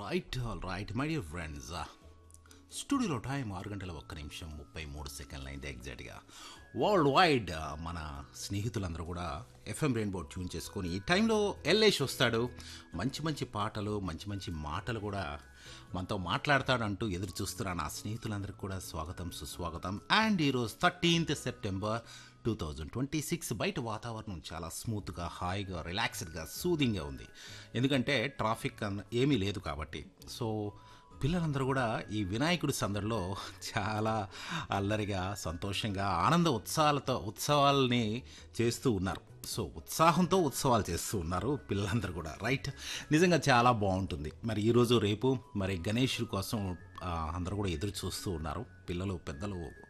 right all right my dear friends స్టూడియోలో time ఆరు గంటల ఒక్క నిమిషం ముప్పై మూడు సెకండ్లు అయింది ఎగ్జాక్ట్గా వరల్డ్ వైడ్ మన స్నేహితులందరూ కూడా ఎఫ్ఎం రెయిన్బో ట్యూన్ చేసుకొని ఈ టైంలో ఎల్లేష్ వస్తాడు మంచి మంచి పాటలు మంచి మంచి మాటలు కూడా మనతో మాట్లాడతాడంటూ ఎదురు చూస్తున్న నా స్నేహితులందరికీ కూడా స్వాగతం సుస్వాగతం అండ్ ఈరోజు thirteenth September two thousand twenty six బయట వాతావరణం చాలా స్మూత్గా హాయిగా రిలాక్స్డ్గా సూదింగ్గా ఉంది ఎందుకంటే ట్రాఫిక్ అన్న- ఏమీ లేదు కాబట్టి సో పిల్లలందరూ కూడా ఈ వినాయకుడి సందడిలో చాలా అల్లరిగా సంతోషంగా ఆనంద ఉత్సాహాలతో ఉత్సవాల్ని చేస్తూ ఉన్నారు సో ఉత్సాహంతో ఉత్సవాలు చేస్తూ ఉన్నారు పిల్లలందరూ కూడా రైట్ నిజంగా చాలా బాగుంటుంది మరి ఈరోజు రేపు మరి గణేష్ కోసం ఆ, అందరూ కూడా ఎదురు చూస్తూ ఉన్నారు పిల్లలు పెద్దలు